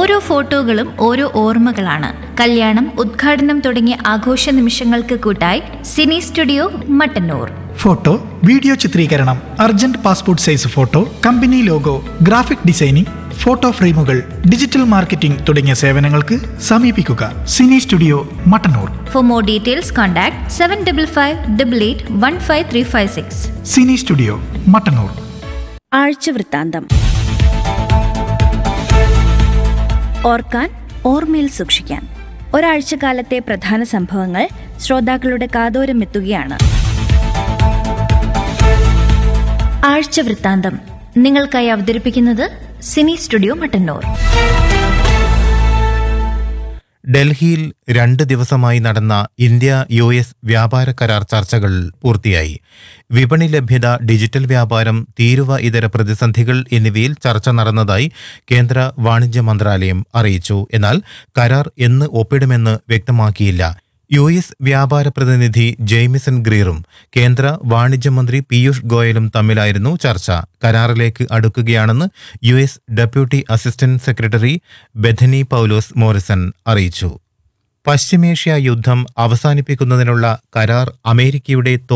ഓരോ ഫോട്ടോകളും ഓരോ ഓർമ്മകളാണ് കല്യാണം ഉദ്ഘാടനം തുടങ്ങിയ ആഘോഷ നിമിഷങ്ങൾക്ക് കൂട്ടായി cine studio Mattannur photo video ചിത്രീകരണം urgent passport size photo company logo graphic designing photo ഫ്രെയിമുകൾ ഡിജിറ്റൽ മാർക്കറ്റിംഗ് തുടങ്ങിയ സേവനങ്ങൾക്ക് സമീപിക്കുക cine studio Mattannur for more details contact seven double five double eight one five three five six cine studio Mattannur ആഴ്ച വൃത്താന്തം ഓർക്കാൻ ഓർമ്മയിൽ സൂക്ഷിക്കാൻ ഒരാഴ്ചക്കാലത്തെ പ്രധാന സംഭവങ്ങൾ ശ്രോതാക്കളുടെ കാതോരം എത്തുകയാണ് ആഴ്ച വൃത്താന്തം നിങ്ങൾക്കായി അവതരിപ്പിക്കുന്നത് സിനി സ്റ്റുഡിയോ മട്ടന്നൂർ ഡൽഹിയിൽ രണ്ട് ദിവസമായി നടന്ന ഇന്ത്യ യു എസ് വ്യാപാര കരാർ ചർച്ചകൾ പൂർത്തിയായി വിപണി ലഭ്യത ഡിജിറ്റൽ വ്യാപാരം തീരുവ ഇതര പ്രതിസന്ധികൾ എന്നിവയിൽ ചർച്ച നടന്നതായി കേന്ദ്ര വാണിജ്യ മന്ത്രാലയം അറിയിച്ചു എന്നാൽ കരാർ എന്ന് ഒപ്പിടുമെന്ന് വ്യക്തമാക്കിയില്ല യു എസ് വ്യാപാര പ്രതിനിധി ജെയ്മിസൺ ഗ്രീറും കേന്ദ്ര വാണിജ്യ മന്ത്രി പീയൂഷ് ഗോയലും തമ്മിലായിരുന്നു ചർച്ച കരാറിലേക്ക് അടുക്കുകയാണെന്ന് U S deputy assistant secretary Bethany Poulos Morrison അറിയിച്ചു പശ്ചിമേഷ്യ യുദ്ധം അവസാനിപ്പിക്കുന്നതിനുള്ള കരാർ അമേരിക്കയുടെ